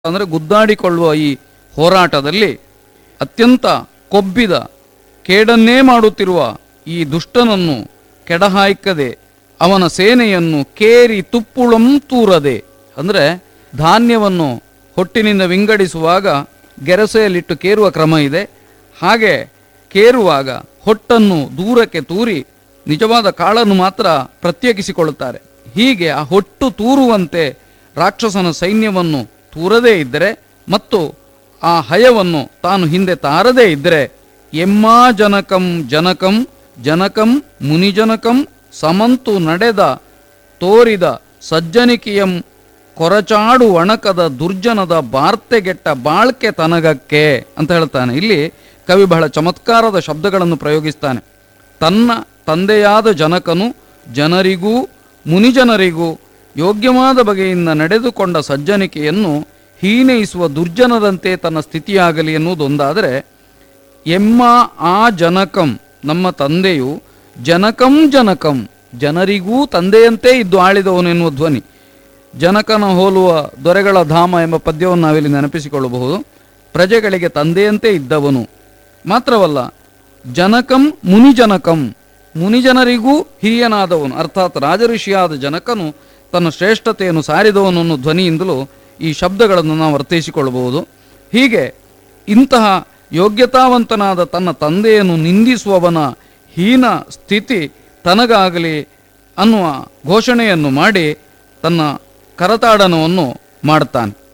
ಅಂದರೆ ಗುದ್ದಾಡಿಕೊಳ್ಳುವ ಈ ಹೋರಾಟದಲ್ಲಿ ಅತ್ಯಂತ ಕೊಬ್ಬಿದ ಕೇಡನ್ನೇ ಮಾಡುತ್ತಿರುವ ಈ ದುಷ್ಟನನ್ನು ಕೆಡಹಾಯ್ಕದೆ ಅವನ ಸೇನೆಯನ್ನು ಕೇರಿ ತುಪ್ಪುಳಂ ತೂರದೆ ಅಂದರೆ ಧಾನ್ಯವನ್ನು ಹೊಟ್ಟಿನಿಂದ ವಿಂಗಡಿಸುವಾಗ ಗೆರಸೆಯಲ್ಲಿಟ್ಟು ಕೇರುವ ಕ್ರಮ ಇದೆ ಹಾಗೆ ಕೇರುವಾಗ ಹೊಟ್ಟನ್ನು ದೂರಕ್ಕೆ ತೂರಿ ನಿಜವಾದ ಕಾಳನ್ನು ಮಾತ್ರ ಪ್ರತ್ಯೇಕಿಸಿಕೊಳ್ಳುತ್ತಾರೆ ಹೀಗೆ ಆ ಹೊಟ್ಟು ತೂರುವಂತೆ ರಾಕ್ಷಸನ ಸೈನ್ಯವನ್ನು ತೂರದೇ ಇದ್ದರೆ ಮತ್ತು ಆ ಹಯವನ್ನು ತಾನು ಹಿಂದೆ ತಾರದೇ ಇದ್ದರೆ ಎಮ್ಮಾ ಜನಕಂ ಜನಕಂ ಜನಕಂ ಮುನಿಜನಕಂ ಸಮಂತು ನಡೆದ ತೋರಿದ ಸಜ್ಜನಿಕೆಯಂ ಕೊರಚಾಡು ಒಣಕದ ದುರ್ಜನದ ಬಾರ್ತೆಗೆಟ್ಟ ಬಾಳ್ಕೆ ತನಗಕ್ಕೆ ಅಂತ ಹೇಳ್ತಾನೆ ಇಲ್ಲಿ ಕವಿ ಬಹಳ ಚಮತ್ಕಾರದ ಶಬ್ದಗಳನ್ನು ಪ್ರಯೋಗಿಸ್ತಾನೆ ತನ್ನ ತಂದೆಯಾದ ಜನಕನು ಜನರಿಗೂ ಮುನಿಜನರಿಗೂ ಯೋಗ್ಯವಾದ ಬಗೆಯಿಂದ ನಡೆದುಕೊಂಡ ಸಜ್ಜನಿಕೆಯನ್ನು ಹೀನೈಸುವ ದುರ್ಜನದಂತೆ ತನ್ನ ಸ್ಥಿತಿಯಾಗಲಿ ಎನ್ನುವುದೊಂದಾದರೆ ಎಮ್ಮ ಆ ಜನಕಂ ನಮ್ಮ ತಂದೆಯು ಜನಕಂ ಜನಕಂ ಜನರಿಗೂ ತಂದೆಯಂತೆ ಇದ್ದು ಆಳಿದವನು ಎನ್ನುವ ಧ್ವನಿ ಜನಕನ ಹೋಲುವ ದೊರೆಗಳ ಧಾಮ ಎಂಬ ಪದ್ಯವನ್ನು ನಾವಿಲ್ಲಿ ನೆನಪಿಸಿಕೊಳ್ಳಬಹುದು ಪ್ರಜೆಗಳಿಗೆ ತಂದೆಯಂತೆ ಇದ್ದವನು ಮಾತ್ರವಲ್ಲ ಜನಕಂ ಮುನಿಜನಕಂ ಮುನಿಜನರಿಗೂ ಹಿರಿಯನಾದವನು ಅರ್ಥಾತ್ ರಾಜಋಷಿಯಾದ ಜನಕನು ತನ್ನ ಶ್ರೇಷ್ಠತೆಯನ್ನು ಸಾರಿದವನು ಅನ್ನೋ ಧ್ವನಿಯಿಂದಲೂ ಈ ಶಬ್ದಗಳನ್ನು ನಾವು ಅರ್ಥೈಸಿಕೊಳ್ಳಬಹುದು ಹೀಗೆ ಇಂತಹ ಯೋಗ್ಯತಾವಂತನಾದ ತನ್ನ ತಂದೆಯನ್ನು ನಿಂದಿಸುವವನ ಹೀನ ಸ್ಥಿತಿ ತನಗಾಗಲಿ ಅನ್ನುವ ಘೋಷಣೆಯನ್ನು ಮಾಡಿ ತನ್ನ ಕರತಾಡನವನ್ನು ಮಾಡ್ತಾನೆ